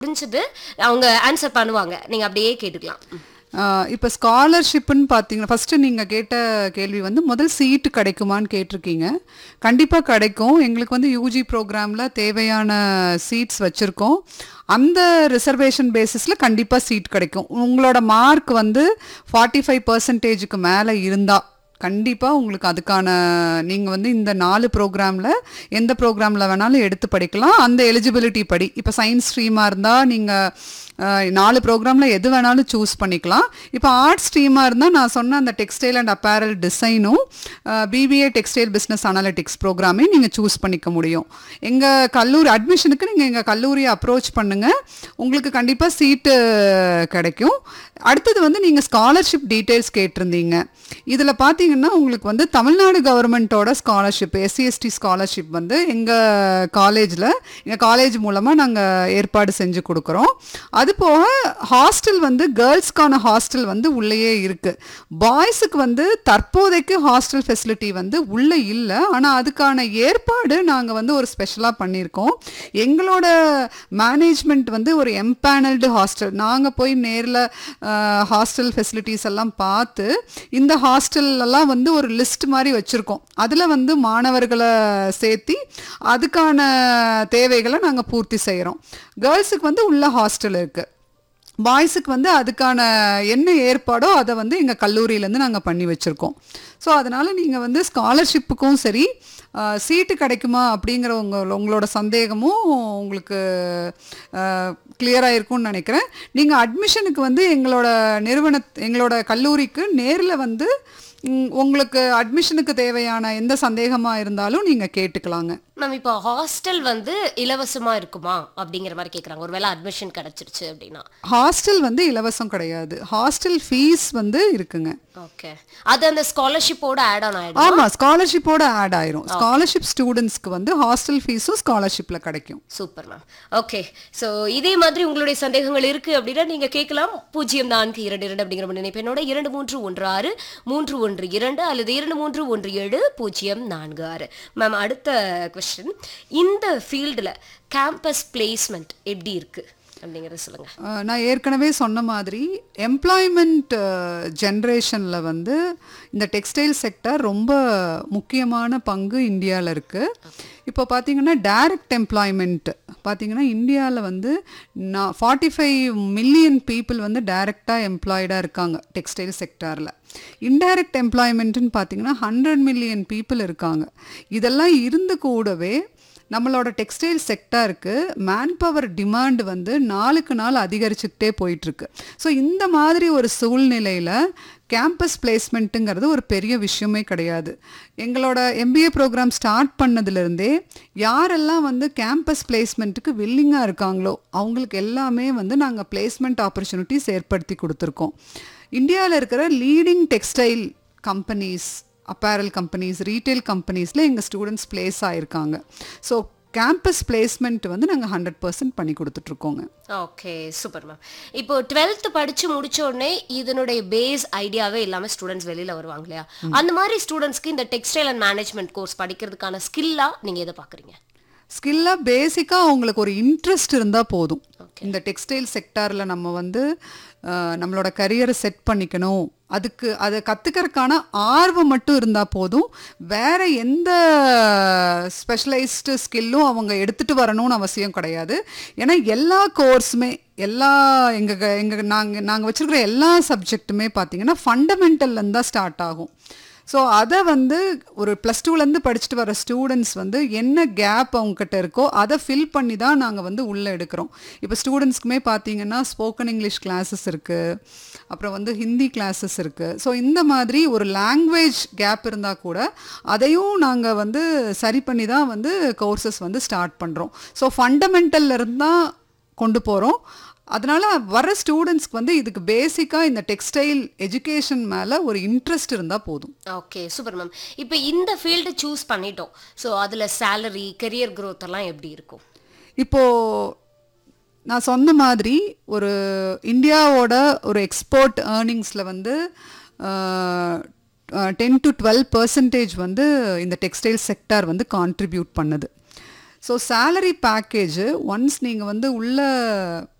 முடிஞ்சது அவங்க ஆன்சர் பண்ணுவாங்க நீங்க அப்படியே கேட்டுக்கலாம் ம். இப்போ ஸ்காலர்ஷிப்புன்னு பார்த்தீங்கன்னா ஃபஸ்ட்டு நீங்கள் கேட்ட கேள்வி வந்து முதல் சீட்டு கிடைக்குமான்னு கேட்டிருக்கீங்க கண்டிப்பாக கிடைக்கும் எங்களுக்கு வந்து யூஜி ப்ரோக்ராமில் தேவையான சீட்ஸ் வச்சுருக்கோம் அந்த ரிசர்வேஷன் பேசிஸில் கண்டிப்பாக சீட் கிடைக்கும் உங்களோட மார்க் வந்து ஃபார்ட்டி ஃபைவ் பர்சன்டேஜுக்கு மேலே இருந்தால் கண்டிப்பாக உங்களுக்கு அதுக்கான நீங்கள் வந்து இந்த நாலு ப்ரோக்ராமில் எந்த ப்ரோக்ராமில் வேணாலும் எடுத்து படிக்கலாம் அந்த எலிஜிபிலிட்டி படி இப்போ சயின்ஸ் ஸ்ட்ரீமாக இருந்தால் நீங்கள் நாலு ப்ரோக்ராமில் எது வேணாலும் சூஸ் பண்ணிக்கலாம் இப்போ ஆர்ட் ஸ்ட்ரீமாக இருந்தால் நான் சொன்ன அந்த டெக்ஸ்டைல் அண்ட் அப்பேரல் டிசைனும் பிபிஏ டெக்ஸ்டைல் பிஸ்னஸ் அனாலிட்டிக்ஸ் ப்ரோக்ராமே நீங்கள் சூஸ் பண்ணிக்க முடியும் எங்கள் கல்லூரி அட்மிஷனுக்கு நீங்கள் எங்கள் கல்லூரியை அப்ரோச் பண்ணுங்கள் உங்களுக்கு கண்டிப்பாக சீட்டு கிடைக்கும் அடுத்தது வந்து நீங்கள் ஸ்காலர்ஷிப் டீட்டெயில்ஸ் கேட்டிருந்தீங்க இதில் பார்த்தீங்கன்னா உங்களுக்கு வந்து தமிழ்நாடு கவர்மெண்ட்டோட ஸ்காலர்ஷிப் எஸ்சிஎஸ்டி ஸ்காலர்ஷிப் வந்து எங்கள் காலேஜில் எங்கள் காலேஜ் மூலமாக நாங்கள் ஏற்பாடு செஞ்சு கொடுக்குறோம் அது போக ஹாஸ்டல் வந்து கேர்ள்ஸ்க்கான ஹாஸ்டல் வந்து உள்ளேயே இருக்குது பாய்ஸுக்கு வந்து தற்போதைக்கு ஹாஸ்டல் ஃபெசிலிட்டி வந்து உள்ளே இல்லை ஆனால் அதுக்கான ஏற்பாடு நாங்கள் வந்து ஒரு ஸ்பெஷலாக பண்ணியிருக்கோம் எங்களோட மேனேஜ்மெண்ட் வந்து ஒரு எம்பேனல்டு ஹாஸ்டல் நாங்கள் போய் நேரில் ஹாஸ்டல் ஃபெசிலிட்டிஸ் எல்லாம் பார்த்து இந்த ஹாஸ்டல்லாம் வந்து ஒரு லிஸ்ட் மாதிரி வச்சுருக்கோம் அதில் வந்து மாணவர்களை சேர்த்தி அதுக்கான தேவைகளை நாங்கள் பூர்த்தி செய்கிறோம் கேர்ள்ஸுக்கு வந்து உள்ள ஹாஸ்டல் இருக்குது பாய்ஸுக்கு வந்து அதுக்கான என்ன ஏற்பாடோ அதை வந்து எங்கள் கல்லூரியிலேருந்து நாங்கள் பண்ணி வச்சுருக்கோம் ஸோ அதனால் நீங்கள் வந்து ஸ்காலர்ஷிப்புக்கும் சரி சீட்டு கிடைக்குமா அப்படிங்கிற உங்கள் உங்களோட சந்தேகமும் உங்களுக்கு கிளியராக இருக்கும்னு நினைக்கிறேன் நீங்கள் அட்மிஷனுக்கு வந்து எங்களோட நிறுவன எங்களோட கல்லூரிக்கு நேரில் வந்து ம், உங்களுக்கு அட்மிஷனுக்கு தேவையான எந்த சந்தேகமாக இருந்தாலும் நீங்கள் கேட்டுக்கலாங்க மேம் இப்போ ஹாஸ்டல் வந்து இலவசமா இருக்குமா அப்படிங்கிற மாதிரி கேக்குறாங்க ஒருவேளை அட்மிஷன் கிடைச்சிருச்சு அப்படின்னா ஹாஸ்டல் வந்து இலவசம் கிடையாது ஹாஸ்டல் ஃபீஸ் வந்து இருக்குங்க ஓகே அது அந்த ஸ்காலர்ஷிப்போட ஆட் ஆன் ஆயிடும் ஆமா ஸ்காலர்ஷிப்போட ஆட் ஆயிரும் ஸ்காலர்ஷிப் ஸ்டூடெண்ட்ஸ்க்கு வந்து ஹாஸ்டல் ஃபீஸும் ஸ்காலர்ஷிப்ல கிடைக்கும் சூப்பர் மேம் ஓகே ஸோ இதே மாதிரி உங்களுடைய சந்தேகங்கள் இருக்கு அப்படின்னா நீங்க கேட்கலாம் பூஜ்ஜியம் நான்கு இரண்டு இரண்டு அப்படிங்கிற நினைப்பெண்ணோட இரண்டு மூன்று ஒன்று ஆறு மூன்று ஒன்று இரண்டு அல்லது இரண்டு மூன்று ஒன்று ஏழு பூஜ்ஜியம் நான்கு ஆறு மேம் அடுத்த கொஸ்டின் இந்த ஃபீல்டில் கேம்பஸ் பிளேஸ்மெண்ட் எப்படி இருக்கு அப்படிங்கறத சொல்லுங்க அஹ், நான் ஏற்கனவே சொன்ன மாதிரி எம்ப்ளாய்மெண்ட் ஜென்ரேஷனில் வந்து இந்த டெக்ஸ்டைல் செக்டர் ரொம்ப முக்கியமான பங்கு இந்தியாவில் இருக்குது இப்போ பார்த்தீங்கன்னா டைரக்ட் எம்ப்ளாய்மெண்ட் பார்த்தீங்கன்னா இந்தியாவில் வந்து நான் ஃபார்ட்டி ஃபைவ் மில்லியன் பீப்புள் வந்து டைரெக்டாக எம்ப்ளாய்டாக இருக்காங்க டெக்ஸ்டைல் செக்டாரில் இன்டைரக்ட் எம்ப்ளாய்மெண்ட்டுன்னு பார்த்தீங்கன்னா ஹண்ட்ரட் மில்லியன் பீப்புள் இருக்காங்க இதெல்லாம் இருந்து கூடவே நம்மளோட டெக்ஸ்டைல் செக்டாருக்கு மேன் பவர் டிமாண்ட் வந்து நாளுக்கு நாள் அதிகரிச்சுக்கிட்டே போயிட்டுருக்கு ஸோ இந்த மாதிரி ஒரு சூழ்நிலையில் கேம்பஸ் பிளேஸ்மெண்ட்டுங்கிறது ஒரு பெரிய விஷயமே கிடையாது எங்களோட எம்பிஏ ப்ரோக்ராம் ஸ்டார்ட் பண்ணதுலேருந்தே யாரெல்லாம் வந்து கேம்பஸ் பிளேஸ்மெண்ட்டுக்கு வில்லிங்காக இருக்காங்களோ அவங்களுக்கு எல்லாமே வந்து நாங்கள் பிளேஸ்மெண்ட் ஆப்பர்ச்சுனிட்டிஸ் ஏற்படுத்தி கொடுத்துருக்கோம் இந்தியாவில் இருக்கிற leading textile companies apparel companies retail கம்பெனிஸில் எங்கள் ஸ்டூடெண்ட்ஸ் பிளேஸ் ஆயிருக்காங்க ஸோ கேம்பஸ் பிளேஸ்மெண்ட் வந்து நாங்கள் ஹண்ட்ரட் பர்சன்ட் பண்ணி கொடுத்துட்ருக்கோங்க ஓகே சூப்பர் மேம் இப்போ டுவெல்த் படிச்சு முடிச்ச உடனே இதனுடைய பேஸ் ஐடியாவே இல்லாம ஸ்டூடெண்ட்ஸ் வெளியில வருவாங்க இல்லையா அந்த மாதிரி ஸ்டூடெண்ட்ஸ்க்கு இந்த டெக்ஸ்டைல் அண்ட் மேனேஜ்மெண்ட் கோர்ஸ் படிக்கிறதுக்கான ஸ்கில்லா நீங்க எதை பாக்குறீங்க ஸ்கில்லாக பேசிக்காக அவங்களுக்கு ஒரு இன்ட்ரெஸ்ட் இருந்தால் போதும் இந்த டெக்ஸ்டைல் செக்டாரில் நம்ம வந்து அஹ், நம்மளோட கரியரை செட் பண்ணிக்கணும் அதுக்கு அதை கற்றுக்கறதுக்கான ஆர்வம் மட்டும் இருந்தால் போதும் வேற எந்த ஸ்பெஷலைஸ்டு ஸ்கில்லும் அவங்க எடுத்துகிட்டு வரணும்னு அவசியம் கிடையாது ஏன்னா எல்லா கோர்ஸுமே எல்லா எங்கள் எங்கள் நாங்கள் நாங்கள் வச்சுருக்கிற எல்லா சப்ஜெக்ட்டுமே பார்த்தீங்கன்னா ஃபண்டமெண்டல்லேருந்து தான் ஸ்டார்ட் ஆகும் ஸோ அதை வந்து ஒரு ப்ளஸ் டூலேருந்து படிச்சுட்டு வர ஸ்டூடெண்ட்ஸ் வந்து என்ன கேப் அவங்கக்கிட்ட இருக்கோ அதை ஃபில் பண்ணி தான் நாங்கள் வந்து உள்ளே எடுக்கிறோம் இப்போ ஸ்டூடெண்ட்ஸ்க்குமே பார்த்தீங்கன்னா ஸ்போக்கன் இங்கிலீஷ் கிளாஸஸ் இருக்குது அப்புறம் வந்து ஹிந்தி கிளாஸஸ் இருக்குது ஸோ இந்த மாதிரி ஒரு லாங்குவேஜ் கேப் இருந்தால் கூட அதையும் நாங்கள் வந்து சரி பண்ணி தான் வந்து கோர்சஸ் வந்து ஸ்டார்ட் பண்ணுறோம் ஸோ ஃபண்டமெண்டல்லேருந்து தான் கொண்டு போகிறோம் அதனால வர ஸ்டூடெண்ட்ஸ்க்கு வந்து இதுக்கு பேசிக்காக இந்த டெக்ஸ்டைல் எஜுகேஷன் மேலே ஒரு இன்ட்ரெஸ்ட் இருந்தால் போதும் ஓகே சூப்பர் மேம் இப்போ இந்த ஃபீல்டு சூஸ் பண்ணிட்டோம் ஸோ அதுல சேலரி கெரியர் growth எல்லாம் எப்படி இருக்கும் இப்போது நான் சொன்ன மாதிரி ஒரு இந்தியாவோட ஒரு எக்ஸ்போர்ட் ஏர்னிங்ஸில் வந்து டென் டு டுவெல் பர்சன்டேஜ் வந்து இந்த டெக்ஸ்டைல் செக்டார் வந்து கான்ட்ரிபியூட் பண்ணுது ஸோ சேலரி பேக்கேஜ் ஒன்ஸ் நீங்கள் வந்து உள்ள